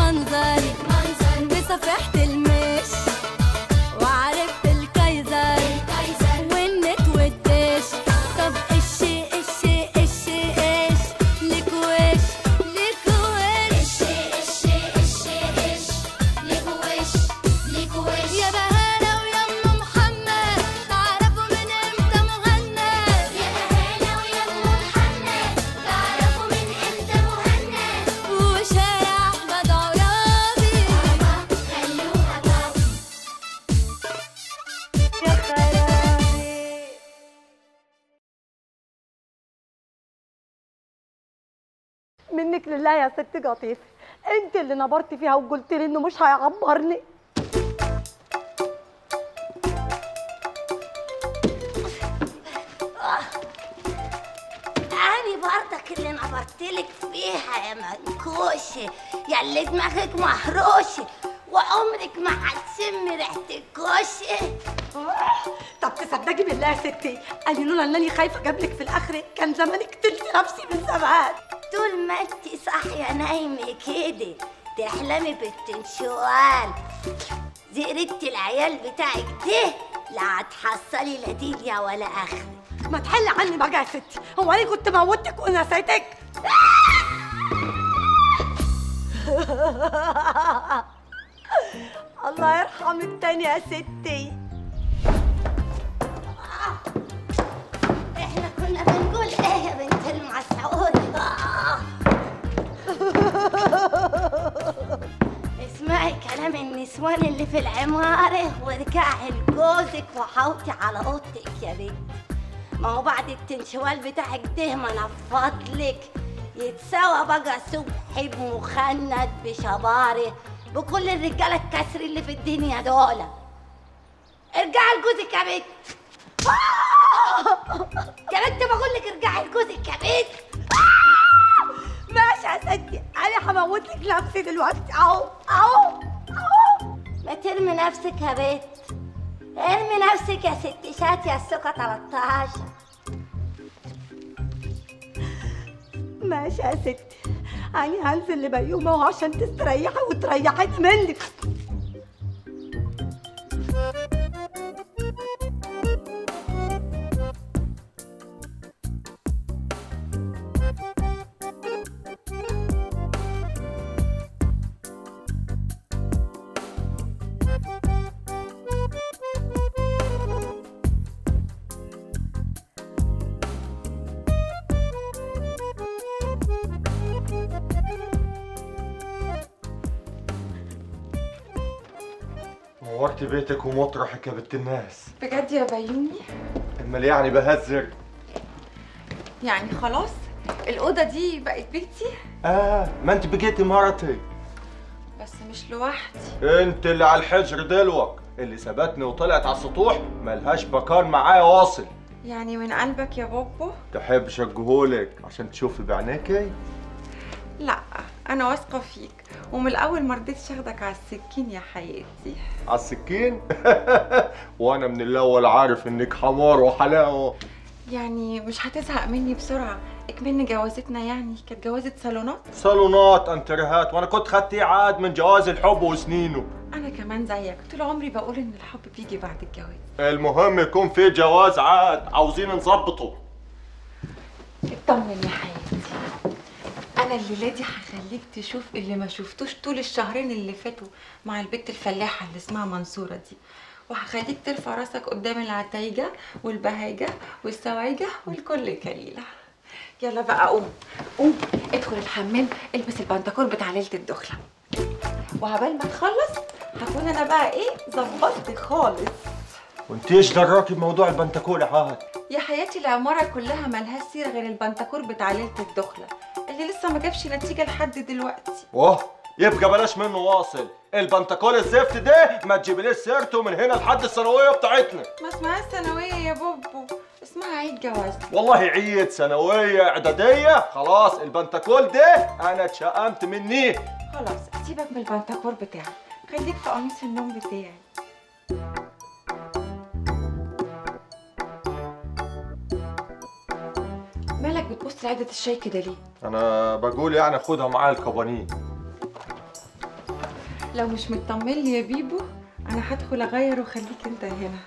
منظري بصفيحة المش وعرفت الكايزر والنت والدش طب ايش ايش ايش ايش لك وش لك وش يا بهانة ويا ام محمد تعرفوا من امتى مهند وشارع احمد عرابي يا خرابي منك لله يا ست قطيف انت اللي نبرت فيها وقلت لي انه مش هيعبرني أنا برضك اللي نبرتلك فيها يا منكوشة يا اللي دماغك مهروشة وعمرك ما هتشم ريحة الكوشة طب تصدقي بالله يا ستي انا لولا انني خايفه اجيبلك في الاخر كان زماني قتلت نفسي من زمان طول ما انت صاحية نايمة كده تحلمي بالتنشوال زقرت العيال بتاعك ده لا هتحصلي لا دنيا ولا آخرة ما تحل عني بقى يا ستي هو انا كنت موتك ونسيتك الله يرحمك تاني يا ستي احنا كنا بنقول ايه يا بنت المسعود آه. اسمعي كلام النسوان اللي في العمارة وارجعي لجوزك وحوطي على اوضتك يا بنت ما هو بعد التنشوال بتاعك ده ما انا فضلك يتساوى بقى صبحي بمخند بشباره بكل الرجاله الكسر اللي في الدنيا دول ارجعي لجوزك يا بنت يا بنت بقول لك ارجعي لجوزك يا بنت ماشي يا ستي انا هموت لك نفسي دلوقتي اهو اهو اهو ما ترمي نفسك يا بنت ارمي نفسك يا ست شات يا السكة 13 ماشي يا ستي انا هنزل لبيومه اهو عشان تستريحي وتريحيني منك نورتي بيتك ومطرحك يا بنت الناس بجد يا بيومي امال يعني بهزر يعني خلاص الأوضة دي بقت بيتي اه ما انت بقيتي مرتي بس مش لوحدي انت اللي على الحجر دلوك اللي سابتني وطلعت على السطوح ملهاش مكان معايا واصل يعني من قلبك يا بابا تحب شجهولك عشان تشوفي بعينيكي لا أنا واثقة فيك ومن الأول ما رضيتش أخدك على السكين يا حياتي على السكين وانا من الاول عارف انك حمار وحلاوه يعني مش هتزهق مني بسرعة اكملني جوازتنا يعني كانت جوازة صالونات صالونات انترهات وانا كنت خدتي عاد من جواز الحب وسنينه أنا كمان زيك طول عمري بقول إن الحب بيجي بعد الجواز المهم يكون في جواز عاد عاوزين نظبطه اطمن يا حياتي انا الليله دي هخليك تشوف اللي ما شفتوش طول الشهرين اللي فاتوا مع البت الفلاحه اللي اسمها منصوره دي وهخليك ترفع راسك قدام العتايجه والبهايجه والسوايجه والكل كليله يلا بقى قوم قوم ادخل الحمام البس البنطلون بتاع ليله الدخله وعبال ما تخلص هكون انا بقى ايه ظبطت خالص وانت ايش دراكي بموضوع البنتكول عاد يا حياتي العمارة كلها ملهاش سيرة غير البنتكور بتاع ليلة الدخلة اللي لسه ما جابش نتيجة لحد دلوقتي واه يبقى بلاش منه واصل البنتكول الزفت ده ما تجيبليش سيرته من هنا لحد الثانويه بتاعتنا ما اسمهاش ثانوية يا بوبو اسمها عيد جواز والله عيد ثانويه اعداديه خلاص البنتكول ده انا اتشقمت مني خلاص سيبك من البنتكور بتاعك خليك في قميص النوم بتاعي مالك بتبص لعدة الشاي كده ليه؟ انا بقول يعني خدها معايا القوانين لو مش مطمن لي يا بيبو انا هدخل اغير وخليك انت هنا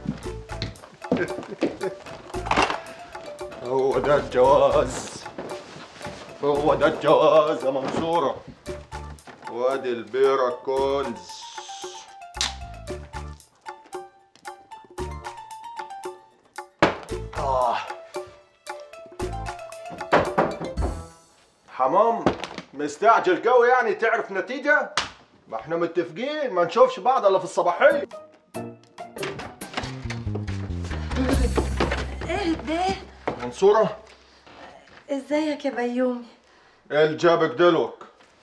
هو ده الجواز هو ده الجواز يا منصورة وادي البيرة كنز آه. حمام مستعجل قوي يعني تعرف نتيجة؟ ما احنا متفقين ما نشوفش بعض الا في الصباحية ايه ده منصورة ازيك يا بيومي الجابك دلوك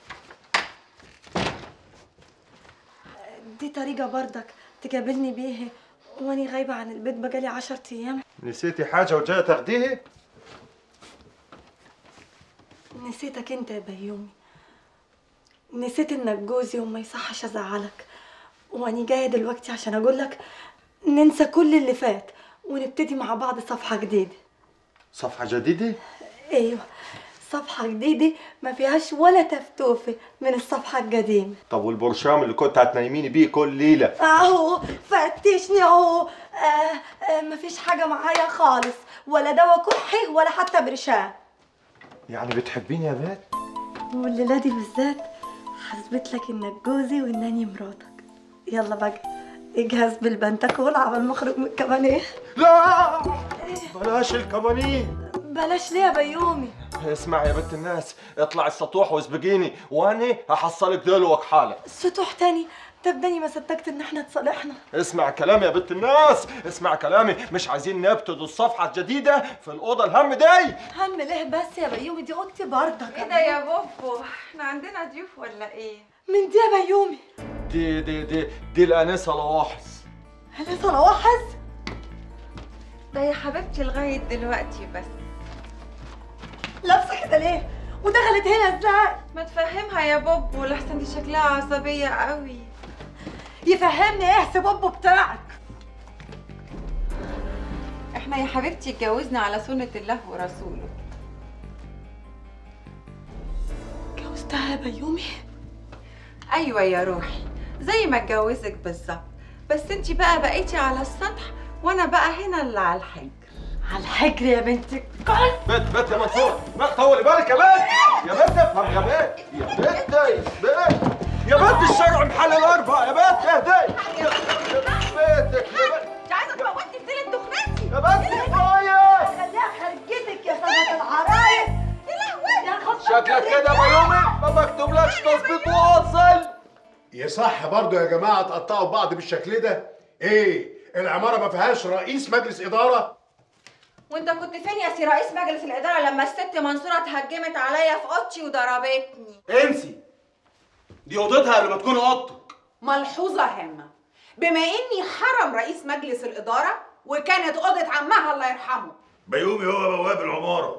دي طريقة برضك تقابلني بيها واني غايبة عن البيت بقالي عشر ايام نسيتي حاجة وجاية تاخديها؟ نسيتك انت يا بيومي نسيت انك جوزي وما يصحش ازعلك واني جاية دلوقتي عشان اقولك ننسى كل اللي فات ونبتدي مع بعض صفحة جديدة صفحة جديدة؟ ايوه صفحة جديدة ما فيهاش ولا تفتوفة من الصفحة القديمة طب والبرشام اللي كنت هتنيميني بيه كل ليلة اهو فتشني اهو آه آه مفيش حاجة معايا خالص ولا دواء كحي ولا حتى برشام يعني بتحبيني يا بنت؟ والليلة دي بالذات حسبت لك انك جوزي وانني مراتك يلا بقى اجهز بالبنتكول على ما اخرج من الكبانيه لا بلاش الكبانيه بلاش ليه يا بيومي اسمع يا بنت الناس اطلع السطوح واسبقيني وانا هحصلك دلوك حالا سطوح تاني تبداني ما صدقت ان احنا اتصالحنا اسمع كلامي يا بنت الناس اسمع كلامي مش عايزين نبتدوا الصفحة الجديدة في الأوضة الهم دي هم ليه بس يا بيومي دي اوضتي برضك ايه ده يا بوبو احنا عندنا ضيوف ولا ايه من دي يا بيومي دي دي دي دي الأنسة لواحظ انا صلاحز ده يا حبيبتي لغايه دلوقتي بس لابسه كده ليه ودخلت هنا ازاي ما تفهمها يا بوبو لحسن دي شكلها عصبيه قوي يفهمني ايه سبوبو بتاعك احنا يا حبيبتي اتجوزنا على سنه الله ورسوله جوزتها يا بيومي ايوه يا روحي زي ما اتجوزك بالظبط بس انتي بقى بقيتي على السطح وانا بقى هنا اللي على الحجر على الحجر يا بنت الكلب بنت بنت يا منصور ما طولي بالك يا بنت يا بنت افهم يا بنت يا بنت يا بنت يا بنت الشرع محل الأربع يا بنت اهدي يا بنتك يا بنت انت عايزه تموتني في ليله دخلتي يا بنت كفاية خليها خرجتك يا سنة العرايس يا لهوي يا خبر شكلك كده بيومي ما مكتوبلكش تظبيط واصل يصح برضو يا جماعة تقطعوا بعض بالشكل ده؟ ايه؟ العمارة ما فيهاش رئيس مجلس إدارة؟ وانت كنت فين يا سي رئيس مجلس الاداره لما الست منصوره اتهجمت عليا في اوضتي وضربتني انسي دي اوضتها قبل ما تكون اوضتك ملحوظة هامة بما إني حرم رئيس مجلس الإدارة وكانت أوضة عمها الله يرحمه بيومي هو بواب العمارة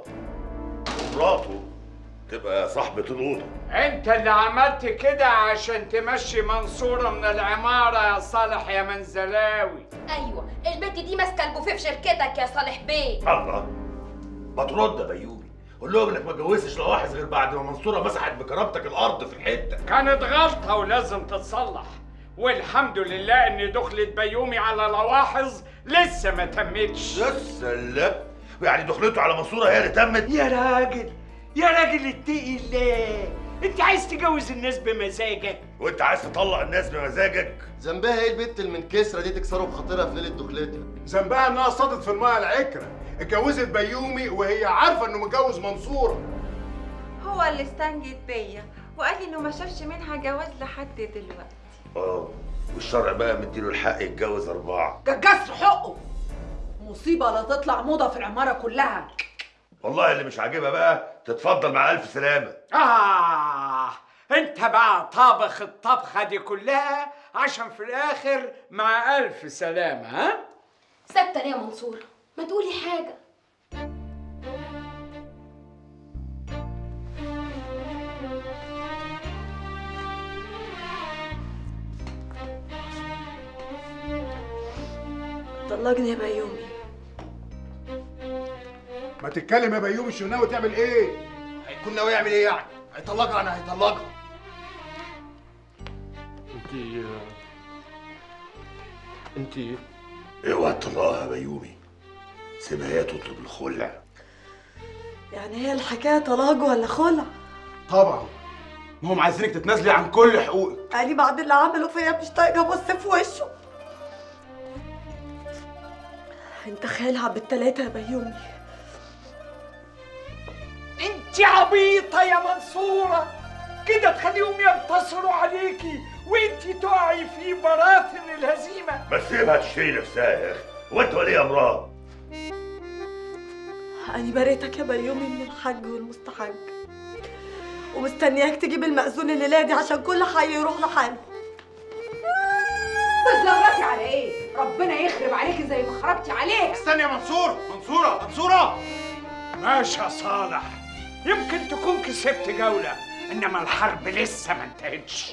مراته تبقى صاحبة الأوضة انت اللي عملت كده عشان تمشي منصورة من العمارة يا صالح يا منزلاوي ايوه البت دي ماسكه البوفيه في شركتك يا صالح بيه الله ما ترد يا بيومي قول لهم انك ما اتجوزتش لواحد غير بعد ما منصورة مسحت بكرامتك الأرض في الحتة كانت غلطة ولازم تتصلح والحمد لله ان دخلة بيومي على لواحظ لسه ما تمتش يا سلام يعني دخلته على منصورة هي اللي تمت يا راجل يا راجل اتقي الله انت عايز تجوز الناس بمزاجك وانت عايز تطلق الناس بمزاجك ذنبها ايه البت المنكسره دي تكسره بخاطرها في ليله دخلتها ذنبها انها صادت في الماء العكرة اتجوزت بيومي وهي عارفة انه متجوز منصورة هو اللي استنجد بيا وقال لي انه ما شافش منها جواز لحد دلوقتي اه والشرع بقى مديله الحق يتجوز أربعة ده كسر حقه مصيبة لا تطلع موضة في العمارة كلها والله اللي مش عاجبها بقى تتفضل مع ألف سلامة آه انت بقى طابخ الطبخة دي كلها عشان في الآخر مع ألف سلامة ها؟ سكتة ليه يا منصور ما تقولي حاجه طلقني يا بيومي ما تتكلم يا بيومي الشناوي تعمل ايه؟ هيكون ناوي يعمل ايه يعني؟ هيطلقها انا هيطلقها انت انت اوعى تطلقها يا بيومي سيبها هي تطلب الخلع يعني هي الحكايه طلاق ولا خلع طبعا ما هم عايزينك تتنازلي عن كل حقوقك قالي بعد اللي عمله فيا مش طايقه ابص في وشه انت خالع بالتلاته يا بيومي انت عبيطة يا منصورة كده تخليهم ينتصروا عليكي وانت تقعي في براثن الهزيمة ما تسيبها تشتري نفسها يا اخي هو انت ولي امرها أنا بريتك يا بيومي من الحج والمستحج ومستنياك تجيب المأذون الليلة دي عشان كل حي يروح لحاله بتزغرطي على ايه؟ ربنا يخرب عليكي زي ما خربتي عليه استني يا منصور منصورة منصورة ماشي يا صالح يمكن تكون كسبت جولة انما الحرب لسه ما انتهتش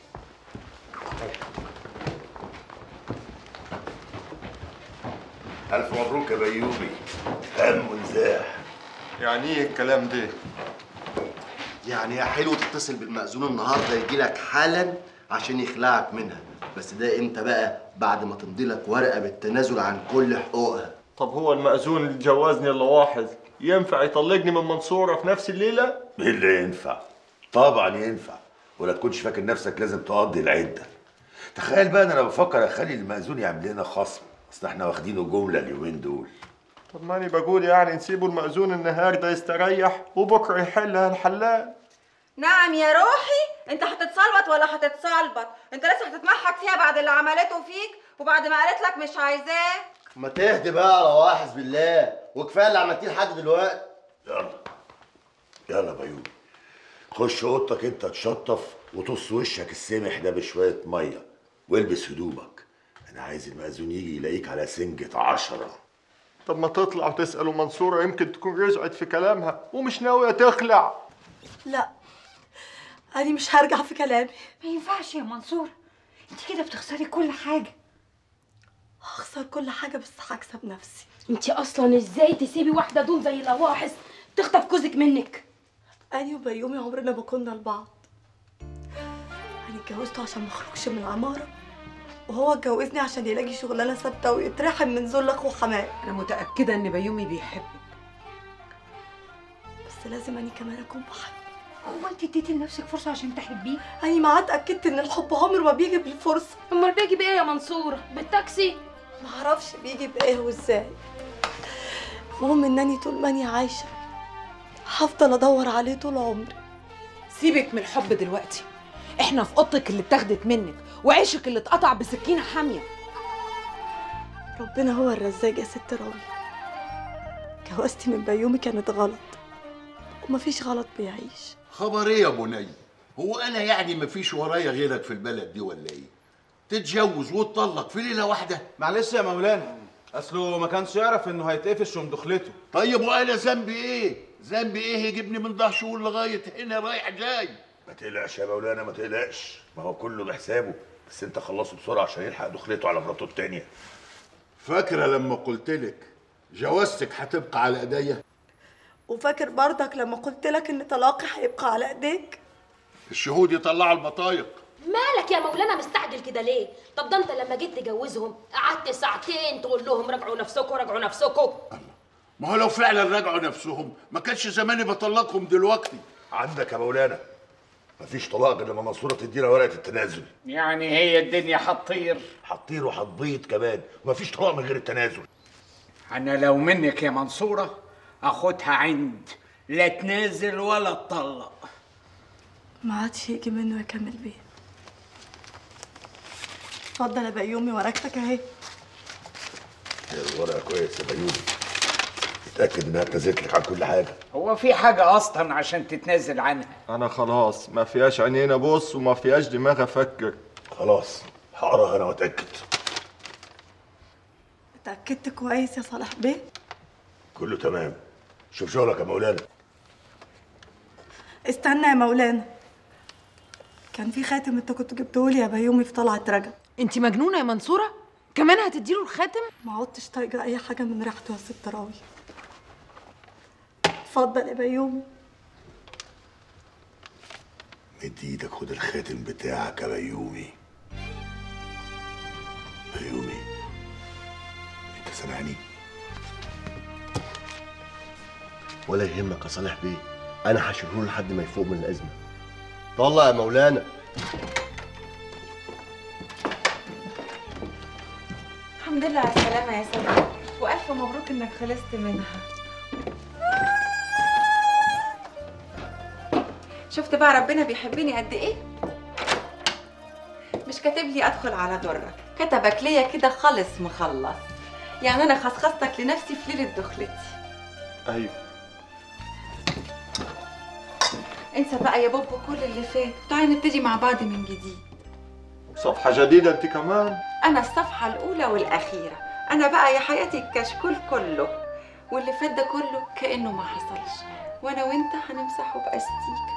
الف مبروك يا بيومي هم ونزاح يعني ايه الكلام ده يعني يا حلو تتصل بالمأذون النهارده يجي لك حالا عشان يخلعك منها بس ده امتى بقى بعد ما تمضي لك ورقه بالتنازل عن كل حقوقها طب هو المأذون اللي جوزني الا واحد ينفع يطلقني من منصورة في نفس الليلة؟ ايه اللي ينفع طبعا ينفع ولا تكونش فاكر نفسك لازم تقضي العده تخيل بقى ان انا بفكر اخلي المأذون يعمل لنا خصم اصل احنا واخدينه جمله اليومين دول طب ماني بقول يعني نسيبه المأذون النهارده يستريح وبكره يحلها الحلال نعم يا روحي انت هتتصلبط ولا هتتصلبط انت لسه هتتمحك فيها بعد اللي عملته فيك وبعد ما قالت لك مش عايزاك ما تهدي بقى يا رواحس بالله وكفايه اللي عملتيه لحد دلوقتي يلا يلا بيومي خش اوضتك انت تشطف وطص وشك السمح ده بشويه ميه والبس هدومك انا عايز المأذون يجي يلاقيك على سنجة عشرة طب ما تطلع وتسأله منصورة يمكن تكون رجعت في كلامها ومش ناوية تخلع لا أنا مش هرجع في كلامي ما ينفعش يا منصور انت كده بتخسري كل حاجة هخسر كل حاجة بس هكسب نفسي انت اصلا ازاي تسيبي واحده دون زي لواحظ تخطف جوزك منك أنا وبيومي عمرنا ما كنا لبعض أنا اتجوزته عشان ما اخرجش من العمارة وهو اتجوزني عشان يلاقي شغلانة ثابتة ويترحم من ذل أخوه حماه أنا متأكدة إن بيومي بيحبك بس لازم أنا كمان أكون بحب هو أنت اديتي لنفسك فرصة عشان تحبيه؟ أنا معاه اتأكدت إن الحب عمره ما بيجي بالفرصة امال بيجي بايه يا منصوره بالتاكسي معرفش بيجي بإيه وإزاي المهم إنني طول ما أنا عايشة هفضل أدور عليه طول عمري سيبك من الحب دلوقتي احنا في اوضتك اللي اتاخدت منك وعيشك اللي اتقطع بسكينة حامية ربنا هو الرزاق يا ست راوي جوازتي من بيومي كانت غلط ومفيش غلط بيعيش خبر ايه يا بني هو انا يعني مفيش ورايا غيرك في البلد دي ولا ايه تتجوز وتطلق في ليله واحده معلش يا مولانا اصله ما كانش يعرف انه هيتقفش يوم دخلته طيب وانا ذنبي ايه ذنبي ايه يجيبني من دهشور لغايه هنا رايح جاي ما تقلقش يا مولانا ما تقلقش ما هو كله بحسابه بس انت خلصه بسرعه عشان يلحق دخلته على مراته التانيه فاكره لما قلت لك جوازتك هتبقى على ايديا وفاكر برضك لما قلت لك إن طلاقي هيبقى على إيديك الشهود يطلعوا البطايق مالك يا مولانا مستعجل كده ليه طب ده انت لما جيت تجوزهم قعدت ساعتين تقول لهم راجعوا نفسكم راجعوا نفسكم ما هو لو فعلا رجعوا نفسهم ما كانش زماني بطلقهم دلوقتي عندك يا مولانا مفيش طلاق غير لما منصوره تدينا ورقه التنازل يعني هي الدنيا هتطير هتطير وهتبيض كمان ومفيش طلاق من غير التنازل انا لو منك يا منصورة اخدها عند لا تنازل ولا تطلق ما عادش يجي منه يكمل بيه اتفضل يا بيومي ورقتك اهي الورقه كويس يا بيومي اتاكد انها اتنازلت لك عن كل حاجه هو في حاجة اصلا عشان تتنازل عنها أنا خلاص ما فيهاش عينين أبص وما فيهاش دماغ أفكر خلاص هقراها أنا وأتأكد اتأكدت كويس يا صالح بيه كله تمام شوف شغلك يا مولانا استنى يا مولانا كان في خاتم انت كنت جبتهولي يا بيومي في طلعة رجب انت مجنونة يا منصورة؟ كمان هتديله الخاتم؟ ما عدتش طايقة أي حاجة من ريحته يا ست راوي اتفضل يا بيومي مد ايدك خد الخاتم بتاعك يا بيومي بيومي انت سامعني ولا يهمك يا صالح بيه انا هشيله لحد ما يفوق من الازمه طلع يا مولانا الحمد لله على السلامة يا سلمى وألف مبروك إنك خلصت منها شفت بقى ربنا بيحبني قد إيه؟ مش كاتب لي أدخل على ضرك كتبك ليا كده خالص مخلص يعني أنا خصخصتك لنفسي في ليلة دخلتي ايوه انسى بقى يا بوبو كل اللي فات تعالي نبتدي مع بعض من جديد صفحه جديده انت كمان أنا الصفحة الأولى والأخيرة أنا بقى يا حياتي الكشكول كله واللي فات ده كله كأنه ما حصلش وأنا وأنت هنمسحه بأستيكة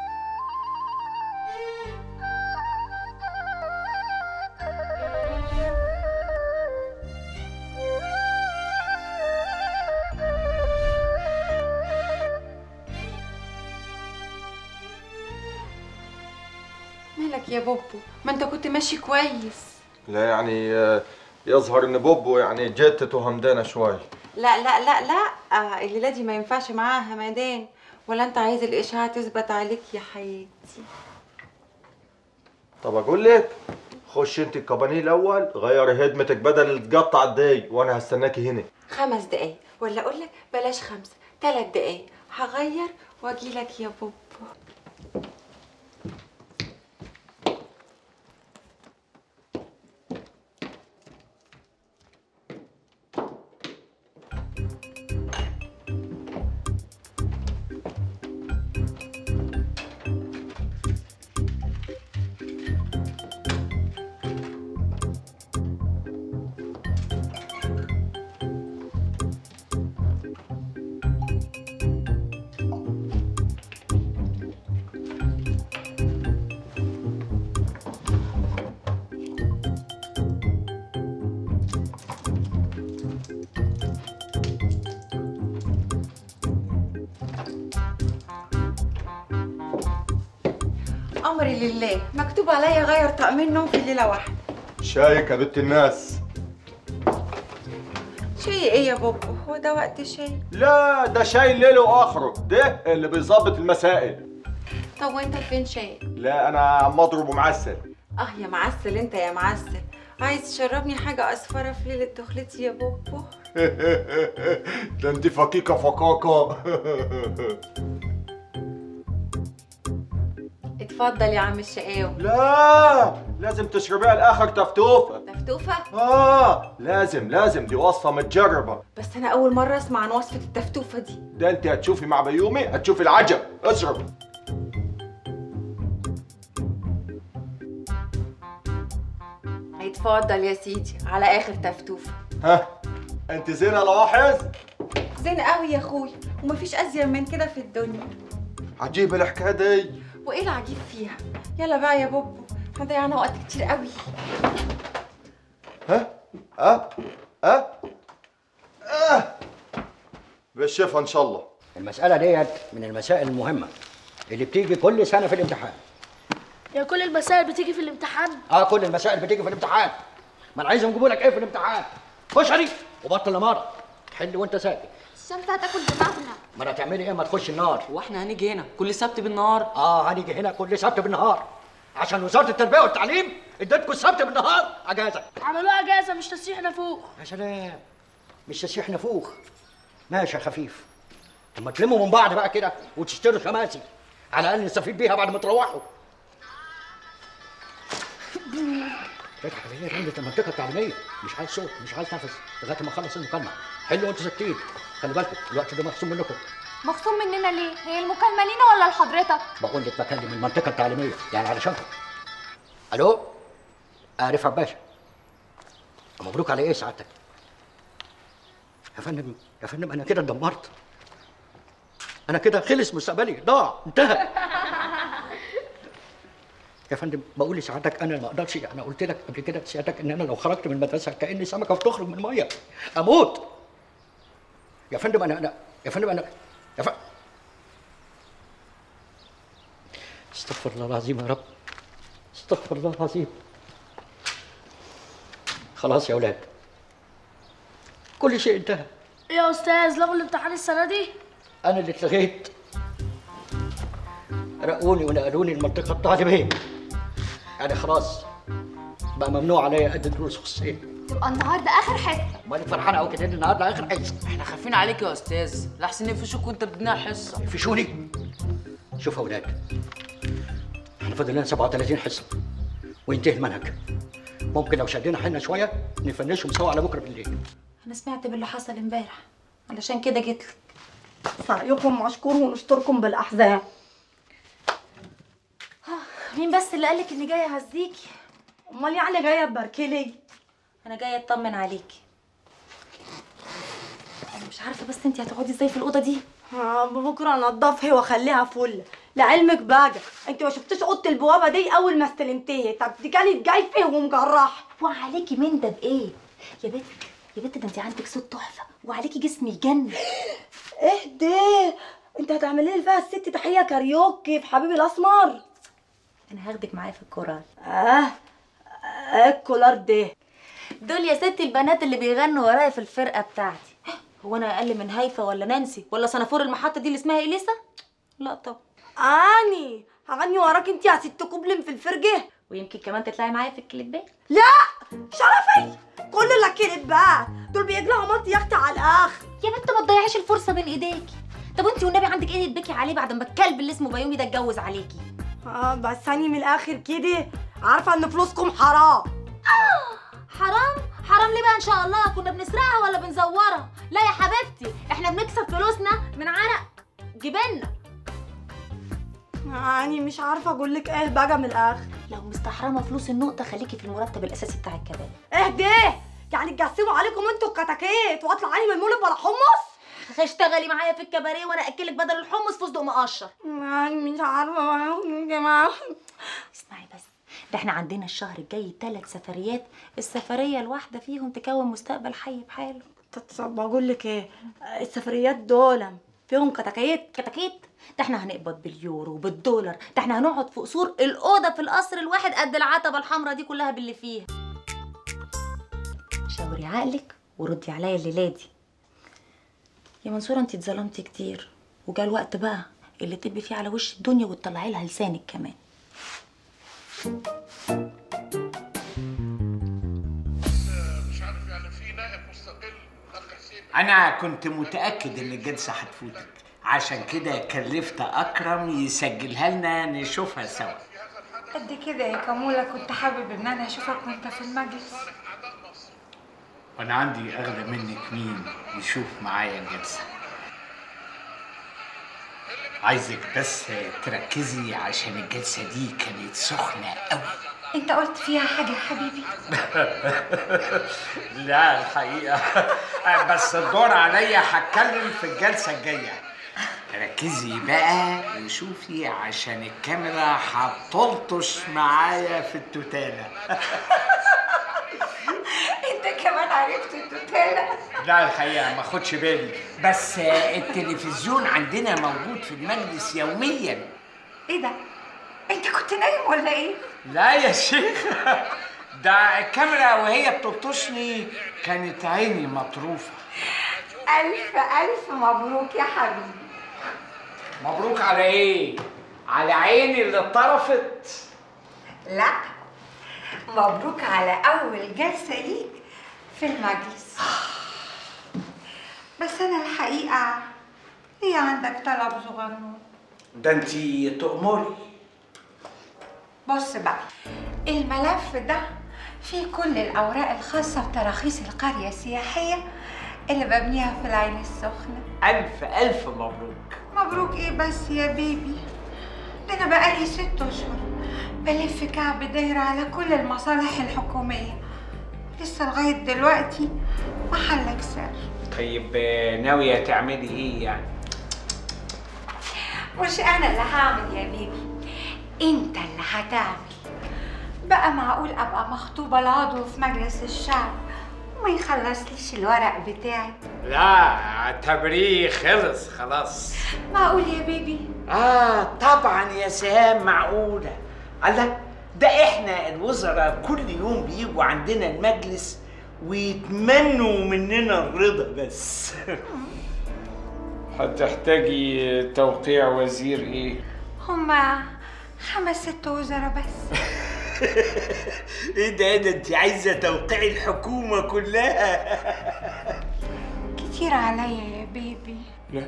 مالك يا بوبو ما انت كنت ماشي كويس لا يعني آه، يظهر ان بوبو يعني جتت وهمدانه شوي لا لا لا لا آه الليلة دي ما ينفعش معاها همدان ولا انت عايز الإشاعة تثبت عليك يا حياتي طب اقول لك خش انت الكابانيه الاول غيري هدمتك بدل اللي تقطع داي وانا هستناكي هنا خمس دقايق ولا اقول لك بلاش خمسة ثلاث دقايق هغير واجي لك يا بوبو امري لله مكتوب عليا غير طقم النوم في ليله واحده شايك يا بنت الناس شيء ايه يا بوبو هو ده وقت شيء لا ده شاي الليل واخره ده اللي بيظبط المسائل طب وانت فين شيء لا انا عم اضرب ومعسل اه يا معسل انت يا معسل عايز تشربني حاجه اصفره في ليله دخلتي يا بوبو ده انت فكيكه فكاكه اتفضل يا عم الشقاوي لا لازم تشربيها الاخر تفتوفه تفتوفه اه لازم لازم دي وصفه متجربه بس انا اول مره اسمع عن وصفه التفتوفه دي ده انت هتشوفي مع بيومي هتشوفي العجب اشرب اتفضل يا سيدي على اخر تفتوفه ها انت زينه لواحظ زين قوي يا اخويا ومفيش ازين من كده في الدنيا عجيبه الحكايه دي وايه العجيب فيها يلا بقى يا بوبو احنا ضيعنا وقت كتير قوي ها ها ها اه بالشفا ان شاء الله المسألة ديت من المسائل المهمة اللي بتيجي كل سنة في الامتحان يا كل المسائل بتيجي في الامتحان اه كل المسائل بتيجي في الامتحان ما انا عايزهم يجيبوا لك ايه في الامتحان خش علي وبطل لمارة حل وانت ساكت الشمس هتاكل دماغنا ما انا هتعملي ايه ما تخش النار واحنا هنيجي هنا كل سبت بالنهار اه هنيجي هنا كل سبت بالنهار عشان وزارة التربية والتعليم اديتكم السبت بالنهار اجازة عملوها اجازه مش تسريح نافوخ يا سلام مش تسيح نفوخ ماشي يا خفيف لما تلموا من بعض بقى كده وتشتروا خماسي على الاقل نستفيد بيها بعد ما تروحوا تضحك على ايه رملة المنطقة التعليمية مش عايز صوت مش عايز نفس لغاية ما اخلص المكالمة حلوا وانتوا ساكتين خلي بالكم الوقت ده مخصوم منكم مخصوم مننا ليه هي المكالمه لينا ولا لحضرتك بقول لك بكلم المنطقة التعليمية يعني علشانكم الو آه رفعت باشا مبروك على ايه سعادتك؟ يا فندم يا فندم انا كده اتدمرت انا كده خلص مستقبلي ضاع انتهى يا فندم بقول لسعادتك انا ما اقدرش انا قلت لك قبل كده سعادتك ان انا لو خرجت من المدرسه كاني سمكه بتخرج من الميه اموت يا فندم انا انا يا فندم انا يا فندم استغفر الله العظيم يا رب استغفر الله العظيم خلاص يا ولاد كل شيء انتهى يا استاذ لغوا الامتحان السنه دي انا اللي اتلغيت رقوني ونقلوني المنطقه الطالبيه يعني خلاص بقى ممنوع عليا ادي دروس خصوصيه يبقى النهارده اخر حصه امال فرحان قوي كده إن النهارده اخر حصه احنا خايفين عليك يا استاذ لحسن نقفشوك وانت بتدينا الحصه يقفشوني شوف يا ولاد احنا فاضل لنا 37 حصه وينتهي المنهج ممكن لو شدينا حيلنا شويه نفنشهم سوا على بكره بالليل انا سمعت باللي حصل امبارح علشان كده جيت لك سعيكم مشكور ونشكركم بالاحزان مين بس اللي قالك اني جايه اهزيكي امال يعني جايه تباركلي انا جايه اطمن عليكي انا مش عارفه بس انتي هتقعدي ازاي في الاوضه دي آه، بكره انضفها واخليها فل لعلمك بقى انت ما شفتيش اوضه البوابه دي اول ما استلمتيها طب دي كانت جايفه ومجرحه وعليكي من ده بايه يا بنت يا بنت ده انت عندك صوت تحفه وعليكي جسم يجنن اهدي انت هتعملي لي فيها الست تحيه كاريوكي في حبيبي الاسمر انا هاخدك معايا في الكورال اه ايه الكولار ده دول يا ستي البنات اللي بيغنوا ورايا في الفرقه بتاعتي هو انا اقل من هيفا ولا نانسي ولا صنافور المحطه دي اللي اسمها اليسا لا طب اني هغني وراك انت يا ست كوبلم في الفرجه ويمكن كمان تطلعي معايا في الكليبات لا شرفي كل الكليبات دول بيجلعوا مالتي يختي على الاخر يا بنت ما تضيعيش الفرصه بين ايديكي طب انت والنبي عندك ايه تبكي عليه بعد ما الكلب اللي اسمه بيومي ده اتجوز عليكي اه بس اني من الاخر كده عارفه ان فلوسكم حرام حرام حرام ليه بقى ان شاء الله كنا بنسرقها ولا بنزورها لا يا حبيبتي احنا بنكسب فلوسنا من عرق جبنا يعني مش عارفه اقول لك ايه بقى من الاخر لو مستحرمه فلوس النقطه خليكي في المرتب الاساسي بتاع الكباب اهدي يعني تقسموا عليكم انتوا الكتاكيت واطلع علي من المولد بلا حمص اشتغلي معايا في الكباريه وانا اكلك بدل الحمص فستق مقشر يعني مش عارفه يا جماعه اسمعي بس ده احنا عندنا الشهر الجاي ثلاث سفريات السفريه الواحده فيهم تكون مستقبل حي بحاله طب بقول لك ايه السفريات دول فيهم كتاكيت كتاكيت ده احنا هنقبض باليورو وبالدولار ده احنا هنقعد في قصور الاوضه في القصر الواحد قد العتبه الحمراء دي كلها باللي فيها شاوري عقلك وردي عليا الليله دي يا منصوره انت اتظلمتي كتير وجا الوقت بقى اللي تبقي فيه على وش الدنيا وتطلعي لها لسانك كمان انا كنت متاكد ان الجلسه هتفوتك عشان كده كلفت اكرم يسجلها لنا نشوفها سوا قد كده يا كمولة كنت حابب ان انا اشوفك وانت في المجلس وانا عندي اغلى منك مين يشوف معايا الجلسه عايزك بس تركزي عشان الجلسه دي كانت سخنه قوي انت قلت فيها حاجة يا حبيبي لا الحقيقه بس الدور عليا هتكلم في الجلسه الجايه ركزي بقى وشوفي عشان الكاميرا هتلطش معايا في التوتاله انت كمان عرفت التوتالة لا الحقيقه ما خدش بالي بس التلفزيون عندنا موجود في المجلس يوميا ايه ده انت كنت نايم ولا ايه لا يا شيخ ده الكاميرا وهي بتلطشني كانت عيني مطروفه الف الف مبروك يا حبيبي مبروك على ايه على عيني اللي اتطرفت لا مبروك على اول جلسة ليك في المجلس بس انا الحقيقة ليه عندك طلب صغنون ده انتي تأمري بص بقى الملف ده فيه كل الأوراق الخاصة بتراخيص القرية السياحية اللي ببنيها في العين السخنة ألف ألف مبروك مبروك إيه بس يا بيبي ده أنا بقالي ست أشهر بلف كعب دايرة على كل المصالح الحكومية لسه لغاية دلوقتي محلك سر طيب ناوية تعملي ايه يعني؟ مش أنا اللي هعمل يا بيبي أنت اللي هتعمل بقى معقول أبقى مخطوبة لعضو في مجلس الشعب وما يخلصليش الورق بتاعي لا اعتبريه خلص خلاص معقول يا بيبي اه طبعا يا سهام معقولة الله ده احنا الوزراء كل يوم بيجوا عندنا المجلس ويتمنوا مننا الرضا بس هتحتاجي توقيع وزير ايه؟ هما خمس ست وزراء بس ايه ده ده انت عايزه توقيع الحكومه كلها كتير عليا يا بيبي لا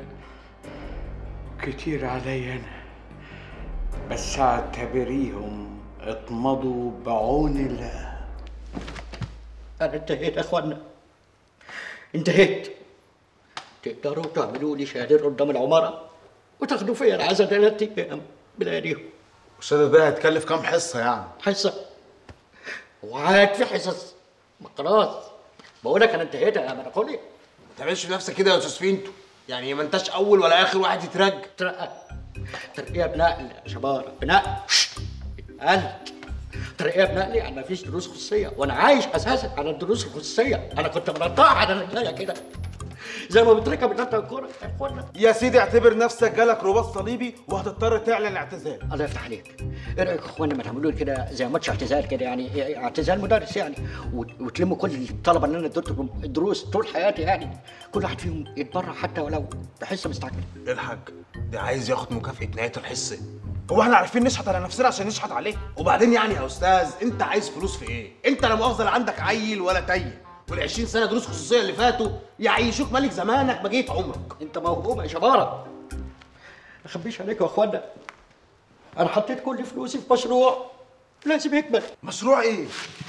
كتير عليا انا بس اعتبريهم اتمضوا بعون الله انا انتهيت يا اخوانا انتهيت تقدروا تعملوا لي شهادة قدام العمارة وتاخدوا فيا العزا ثلاث ايام بلاديهم استاذ ده هتكلف كام حصه يعني حصة وعاد في حصص ما خلاص بقول لك انا انتهيت يا مناقولي ما تعملش في نفسك كده يا استاذ فينتو يعني ما انتش اول ولا اخر واحد يترجى ترقى ترقية بنقل يا شباب بنقل اتنقلت ترقية بنقلي يعني ما فيش دروس خصوصية وانا عايش اساسا على الدروس الخصوصية انا كنت منطقة على رجليا كده زي ما بتركب بتاعت الكورة يا اخوانا يا سيدي اعتبر نفسك جالك رباط صليبي وهتضطر تعلن اعتزال الله يفتح عليك ايه رايك يا اخوانا ما تعملوا لي كده زي ماتش اعتزال كده يعني اعتزال مدرس يعني وت- وتلموا كل الطلبه اللي انا اديتهم الدروس طول حياتي يعني كل واحد فيهم يتبرع حتى ولو بحصه مستعجله ايه الحاج ده عايز ياخد مكافأة نهاية الحصة هو احنا عارفين نشحت على نفسنا عشان نشحت عليه وبعدين يعني يا استاذ انت عايز فلوس في ايه انت لا مؤاخذه لا عندك عيل ولا تيه وال 20 سنه دروس خصوصيه اللي فاتوا يعيشوك ملك زمانك بقيه عمرك انت موهوب يا شباره ما اخبيش عليك يا اخوانا انا حطيت كل فلوسي في مشروع لازم يكمل مشروع ايه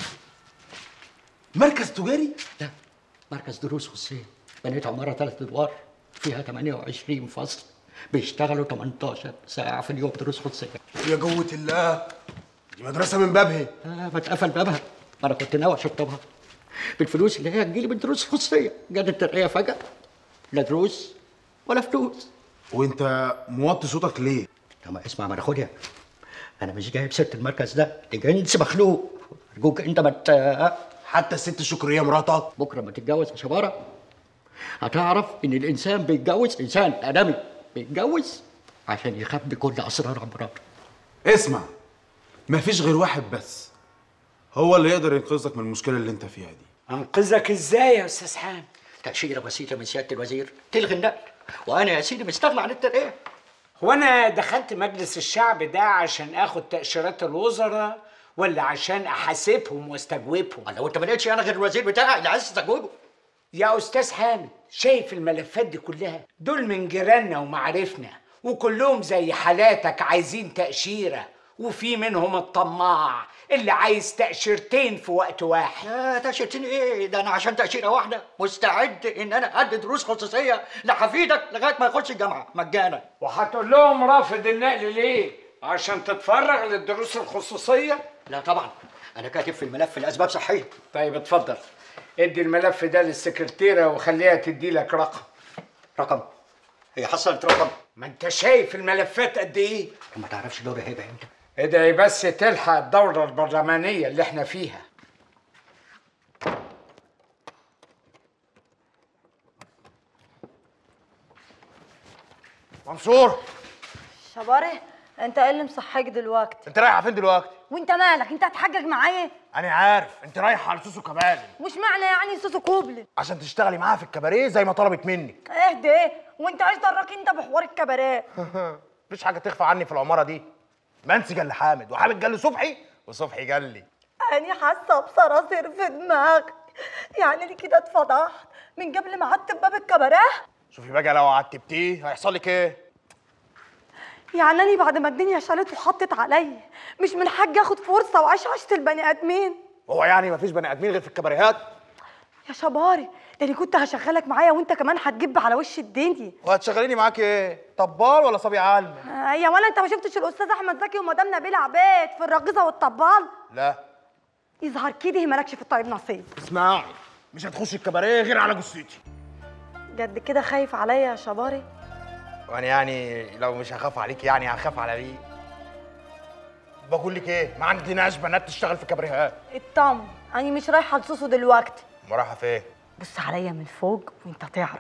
مركز تجاري لا مركز دروس خصوصيه بنيت عماره ثلاث ادوار فيها 28 فصل بيشتغلوا 18 ساعه في اليوم دروس خصوصيه يا جوة الله دي مدرسه من بابها آه بتقفل بابها ما انا كنت ناوي اشطبها بالفلوس اللي هي هتجيلي من دروس خصوصيه جت الترقيه فجاه لا دروس ولا فلوس وانت موطي صوتك ليه طب اسمع ما ناخدها انا مش جايب ست المركز ده دي جنس مخلوق ارجوك انت ما ت- حتى الست شكريه مراتك بكره ما تتجوز يا شباره هتعرف ان الانسان بيتجوز انسان ادمي بيتجوز عشان يخبي كل اسرار عن مراته اسمع مفيش غير واحد بس هو اللي يقدر ينقذك من المشكله اللي انت فيها دي انقذك ازاي يا استاذ حامد تأشيرة بسيطة من سيادة الوزير تلغي النقل وأنا يا سيدي مستغنى عن الترقية هو انا دخلت مجلس الشعب ده عشان اخد تاشيرات الوزراء ولا عشان احاسبهم واستجوبهم لو انت ما لقيتش انا غير الوزير بتاعي اللي عايز تستجوبه يا استاذ حامد شايف الملفات دي كلها دول من جيراننا ومعارفنا وكلهم زي حالاتك عايزين تاشيره وفي منهم الطماع اللي عايز تاشيرتين في وقت واحد لا تأشيرتين ايه ده انا عشان تأشيرة واحدة مستعد ان انا ادي دروس خصوصية لحفيدك لغاية ما يخش الجامعة مجانا وهتقول لهم رافض النقل ليه عشان تتفرغ للدروس الخصوصيه لا طبعا انا كاتب في الملف لاسباب صحية طيب اتفضل ادي الملف ده للسكرتيره وخليها تدي لك رقم رقم هي حصلت رقم ما انت شايف الملفات قد ايه ما تعرفش دوري هيبقى امتى ادعي بس تلحق الدورة البرلمانية اللي احنا فيها منصور شباره انت ايه اللي مصحيك دلوقتي انت رايحه فين دلوقتي وانت مالك انت هتحجج معايا انا عارف انت رايحه على سوسو كبالي مش معنى يعني سوسو كوبلي عشان تشتغلي معاها في الكباريه زي ما طلبت منك اهدى ايه وانت ايش دراك انت بحوار الكباريه مفيش حاجه تخفى عني في العماره دي منسي جل حامد وحامد جل صبحي وصبحي جل لي انا حاسه بصراصير في دماغي يعني دي كده اتفضحت من قبل ما عدت باب الكباريه شوفي بقى لو عتبتيه هيحصل لك ايه يعني انا بعد ما الدنيا شالت وحطت عليا مش من حق اخد فرصه واعيش عيشه البني ادمين هو يعني مفيش بني ادمين غير في الكباريهات يا شباري ده انا كنت هشغلك معايا وانت كمان هتجب على وش الدنيا وهتشغليني معاك ايه طبال ولا صبي عالم آه يا ولا انت ما شفتش الاستاذ احمد زكي ومدام نبيل عبيد في الراقصه والطبال لا يظهر كده مالكش في الطيب نصيب اسمعي مش هتخش الكباريه غير على جثتي جد كده خايف عليا يا شباري وانا يعني لو مش هخاف عليك يعني هخاف على مين بقول لك ايه ما عندناش بنات تشتغل في كباريهات اطمن انا مش رايحه لصوصو دلوقتي ما رايحه فين بص عليا من فوق وانت تعرف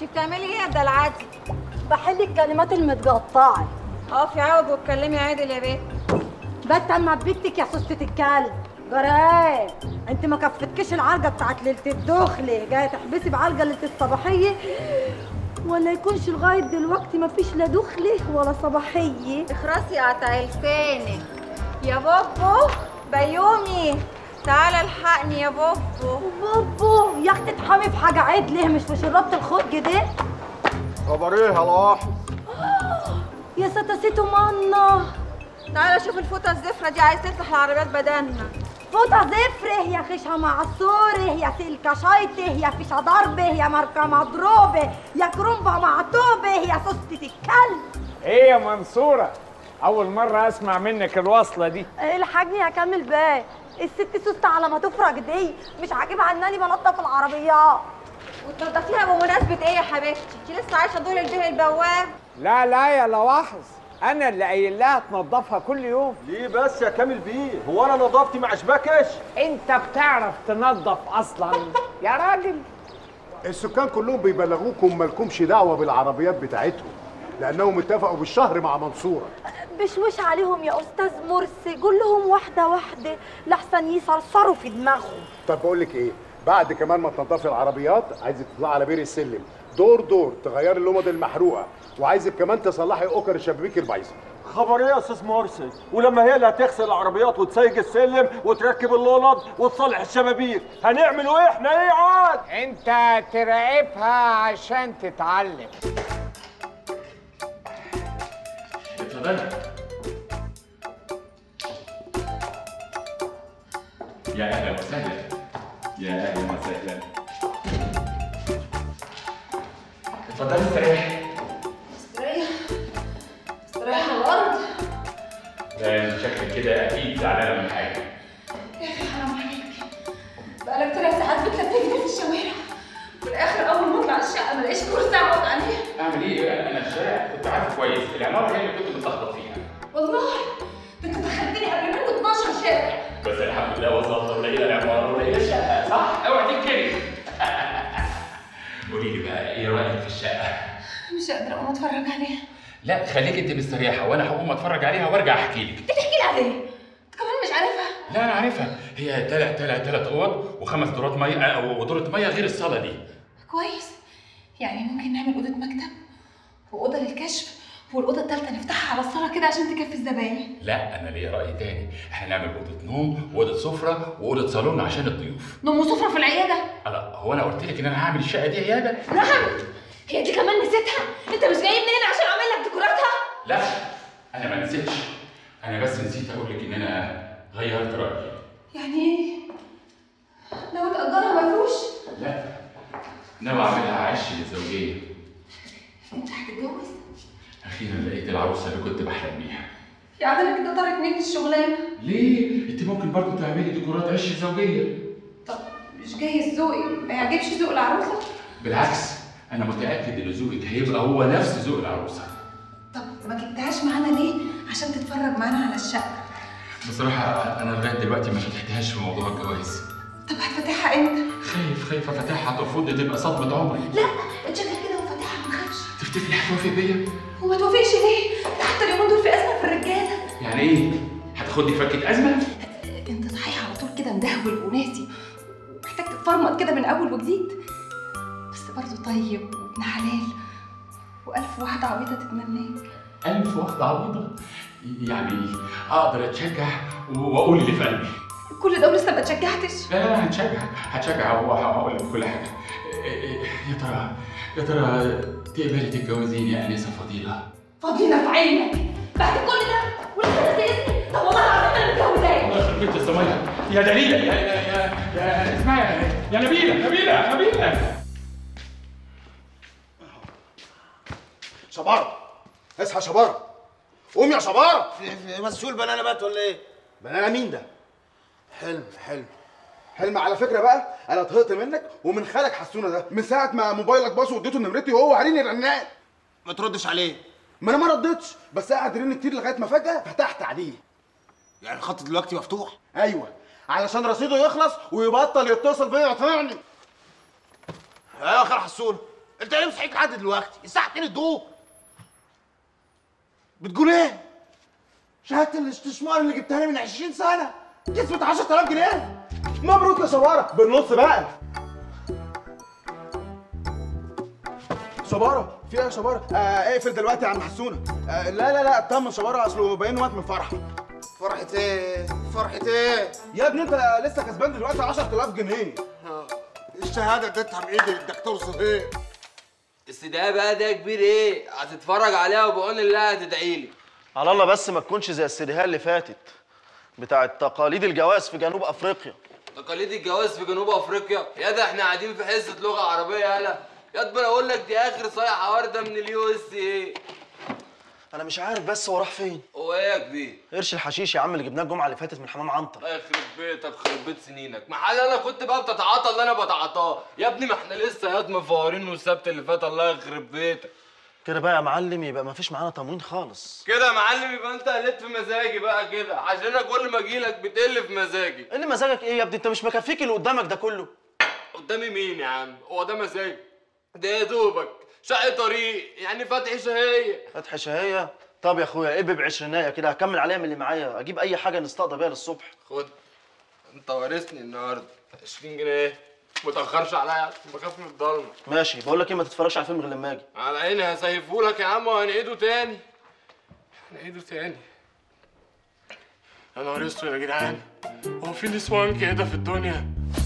بتعملي ايه يا دلعتي بحل الكلمات المتقطعه اقفي عوج واتكلمي عادل يا بنت بس اما بنتك يا سوسة الكلب جرى انت ما كفتكش العرجه بتاعت ليله الدخله جايه تحبسي بعرجه ليله الصباحيه ولا يكونش لغايه دلوقتي ما فيش لا دخله ولا صباحيه اخرسي قطع لسانك يا بوبو بيومي تعالى الحقني يا بوبو بوبو يا اختي تحامي في حاجه عدله مش في شرابة الخوج دي خبر ايه يا لاحظ يا ستاسيتو مانا تعالى شوف الفوطه الزفره دي عايز تفتح العربيات بدلنا فوطة زفره يا خشها معصوره يا سلكة شايطه يا فيشة ضربه يا ماركة مضروبه يا كرومبة معطوبه يا سوسة الكلب ايه يا منصورة أول مرة أسمع منك الوصلة دي الحاجني هكمل بقى الست سوسة على ما تفرج دي مش عاجبها انني بنضف العربيات وتنضفيها بمناسبه ايه يا حبيبتي انت لسه عايشه دور البيه البواب لا لا يا لواحظ أنا اللي قايل لها تنضفها كل يوم ليه بس يا كامل بيه هو انا نظافتي ما عجبكش أنت بتعرف تنظف أصلا يا راجل السكان كلهم بيبلغوكم مالكمش دعوه بالعربيات بتاعتهم لانهم اتفقوا بالشهر مع منصوره بشوش عليهم يا استاذ مرسي قول لهم واحده واحده لحسن يصرصروا في دماغهم طب بقول لك ايه بعد كمان ما تنضفي العربيات عايزك تطلعي على بير السلم دور دور تغيري اللمض المحروقه وعايزك كمان تصلحي اوكر الشبابيك البايظه خبر ايه يا استاذ مرسي ولما هي اللي هتغسل العربيات وتسيج السلم وتركب اللولد وتصلح الشبابيك هنعملوا ايه احنا ايه عاد أنت تراقبها عشان تتعلم اتفضلي يا اهلا وسهلا يا اهلا وسهلا اتفضلي استريحي استريح استريح على الارض ده شكلك كده اكيد زعلانه من حاجه يا اخي حرام عليك بقالك ثلاث ساعات بتلففني في الشوارع في الاخر اول ما اطلع الشقه ما الاقيش كرسي اقعد عليه اعمل ايه انا الشارع كنت عارف كويس العماره هي اللي كنت متلخبط فيها والله ده انت دخلتني قبل منه 12 شارع بس الحمد لله وصلنا ولقينا العماره ولقينا الشقه صح اوعي تنكري قولي لي بقى ايه رايك في الشقه مش قادره اقوم اتفرج عليها لا خليك انت مستريحه وانا هقوم اتفرج عليها وارجع احكي لك انت تحكي لي عليه انت كمان مش عارفها لا انا عارفها هي ثلاث ثلاث ثلاث اوض وخمس دورات ميه آه، ودوره ميه غير الصاله دي كويس يعني ممكن نعمل اوضه مكتب واوضه للكشف والاوضه الثالثه نفتحها على الصاله كده عشان تكفي الزباين لا انا ليا راي تاني احنا نعمل اوضه نوم واوضه سفره واوضه صالون عشان الضيوف نوم وسفره في العياده لا هو انا قلت لك ان انا هعمل الشقه دي عياده نعم هي دي كمان نسيتها انت مش جاي منين عشان اعمل لك ديكوراتها لا انا ما نسيتش انا بس نسيت اقول لك ان انا غيرت رايي يعني ايه لو تأجرها مفروش لا ناوي اعملها عش للزوجيه انت هتتجوز اخيرا لقيت العروسه اللي كنت بحلم بيها يا عم انا كده طارت مني الشغلانه ليه انت ممكن برضه تعملي ديكورات عش زوجيه مش جاي ذوقي ما يعجبش ذوق العروسه بالعكس انا متاكد ان ذوقك هيبقى هو نفس ذوق العروسه طب ما جبتهاش معانا ليه عشان تتفرج معانا على الشقه بصراحه انا لغايه دلوقتي ما فتحتهاش في موضوع الجواز طب هتفتحها امتى خايف خايف افتحها ترفضني تبقى صدمه عمري لا اتشكل كده وفتحها ما تخافش تفتكري هتوافق بيا وما توافقش ليه ده حتى اليومين دول في ازمه في الرجاله يعني ايه هتاخدني فكه ازمه انت صحيح على طول كده مدهول وناسي محتاج تتفرمط كده من اول وجديد بس برضه طيب وابن حلال والف واحده عبيطه تتمناك ألف واحدة عبيطة يعني أقدر أتشجع وأقول اللي في قلبي كل ده ولسه ما اتشجعتش لا لا هتشجع هتشجع وهقول لك كل حاجة يا ترى يا ترى تقبلي تتجوزيني يا أنسة فضيلة فضيلة في عينك بعد كل ده ولسه ناسيني طب والله العظيم انا متجوزاك الله يخرب بيت السماية يا دليلة يا يا يا, يا اسمعي يا, يا نبيلة نبيلة نبيلة شبارة اصحى يا شبارة قوم يا شبارة مسؤول بنانا بات ولا ايه؟ بنانا مين ده؟ حلم حلم حلم على فكرة بقى انا طهقت منك ومن خالك حسونة ده من ساعة ما موبايلك باظ واديته نمرتي وهو عاريني رنات ما تردش عليه ما انا ما ردتش بس قاعد يرن كتير لغاية ما فجأة فتحت عليه يعني الخط دلوقتي مفتوح ايوه علشان رصيده يخلص ويبطل يتصل بيا ويقطعني يا اخر حسون انت ليه مصحيك لحد دلوقتي الساعه 2 الظهر بتقول ايه شهاده الاستثمار اللي جبتها لي من 20 سنه كسبت 10000 جنيه مبروك يا شبارة بالنص بقى شبارة في ايه يا شبارة؟ آه اقفل دلوقتي يا عم حسونة آه لا لا لا اطمن شبارة اصله باين وقت من فرحة فرحة ايه؟ فرحة ايه؟ يا ابني انت لسه كسبان دلوقتي 10000 جنيه الشهادة اديتها بايدي الدكتور صهيب استدعاء بقى ده كبير ايه هتتفرج عليها وبقول الله هتدعي لي على الله بس ما تكونش زي السيديهات اللي فاتت بتاعت تقاليد الجواز في جنوب افريقيا تقاليد الجواز في جنوب افريقيا يا ده احنا قاعدين في حصه لغه عربيه يالا يا ده اقول لك دي اخر صيحه ورده من اليو اس ايه انا مش عارف بس هو راح فين هو ايه يا كبير قرش الحشيش يا عم اللي جبناه الجمعه اللي فاتت من حمام عنتر الله يخرب بيتك خرب بيت سنينك محل انا كنت بقى بتتعاطى اللي انا بتعاطاه يا ابني ما احنا لسه ياد مفورين والسبت اللي فات الله يخرب بيتك كده بقى يا معلم يبقى ما فيش معانا تموين خالص كده يا معلم يبقى انت قلت في مزاجي بقى كده عشان انا كل ما اجيلك بتقل في مزاجي اللي مزاجك ايه يا ابني انت مش مكفيك اللي قدامك ده كله قدامي مين يا عم هو ده مزاج ده يا دوبك شق طريق يعني فتح شهيه فتح شهيه طب يا اخويا ايه بعشرينايه كده هكمل عليها من اللي معايا اجيب اي حاجه نستقضى بيها للصبح خد انت وارثني النهارده 20 جنيه متأخرش عليا عشان بخاف من الضلمه ماشي بقول لك ايه ما تتفرجش على الفيلم غير لما اجي على عيني هسيفهولك يا عم وهنعيده تاني هنعيده تاني يا نهار اسود يا جدعان هو في نسوان كده في الدنيا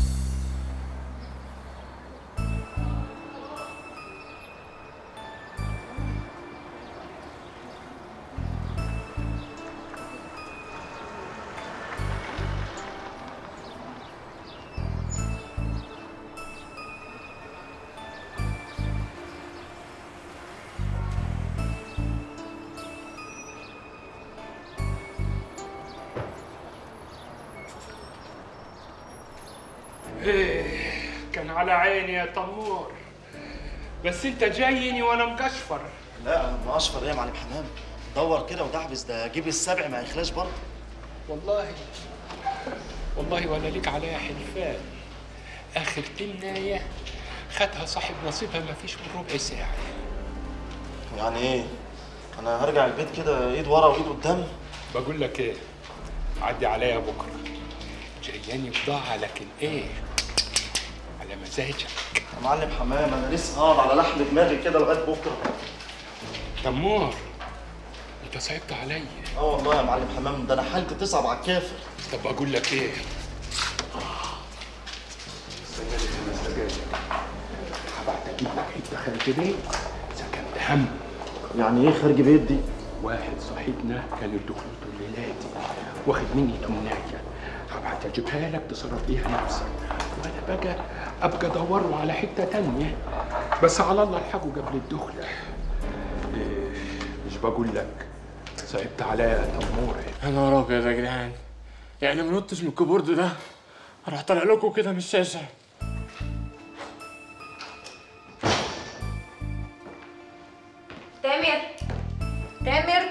ايه كان على عيني يا تمور بس انت جايني وانا مكشفر لا ما اشفر ايه يا معلم حمام دور كده ودعبس ده جيب السبع ما يخلاش برضه والله والله ولا ليك عليا حلفان اخر تمنايه خدها صاحب نصيبها ما فيش من ربع ساعه يعني ايه انا هرجع البيت كده ايد ورا وايد قدام بقول لك ايه عدي عليا بكره جاياني بضاعه لكن ايه على مزاجك يا معلم حمام انا لسه هقعد على لحم دماغي كده لغايه بكره تمور انت صعبت عليا اه والله يا معلم حمام ده انا حالتي تصعب على الكافر طب اقول لك ايه استنى لي خمس دقايق هبعت اجيب لك حته خارج بيت سكنت هم يعني ايه خارج بيت دي واحد صاحبنا كان دخلته الليله دي واخد مني تمنايه هبعت اجيبها لك تصرف بيها نفسك وانا بقى ابقى ادور على حته تانية بس على الله الحقه قبل الدخله إيه مش بقول لك صعبت عليا يا تموري يا نهار ابيض يا جدعان يعني ما نطش من الكيبورد ده راح طالع لكم كده من الشاشه تامر تامر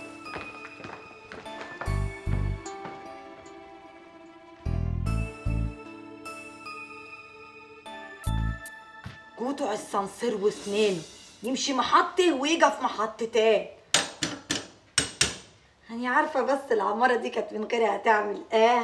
قطع السنسير وسنينه يمشي محطة ويقف محطتين أنا عارفة بس العمارة دي كانت من غيرها هتعمل إيه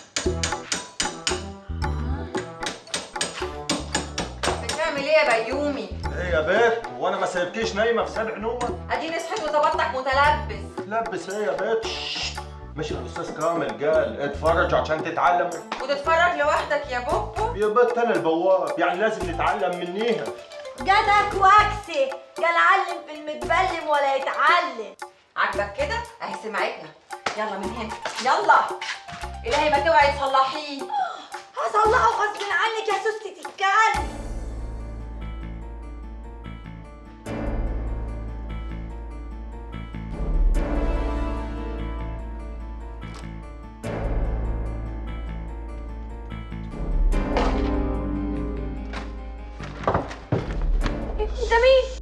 بتعمل ايه يا بيومي؟ ايه يا بيت هو انا ما سايبكيش نايمه في سبع نومه اديني صحيت وظبطتك متلبس لبس ايه يا بيت ششت. مش الاستاذ كامل قال اتفرج عشان تتعلم وتتفرج لوحدك يا بوبو يا بيت انا البواب يعني لازم نتعلم منيها جدك واكسي قال علم في المتبلم ولا يتعلم عاجبك كده؟ اهي سمعتنا يلا من هنا يلا الهي ما توعي تصلحيه هصلحه غصب عنك يا سوستة الكلب انت مين؟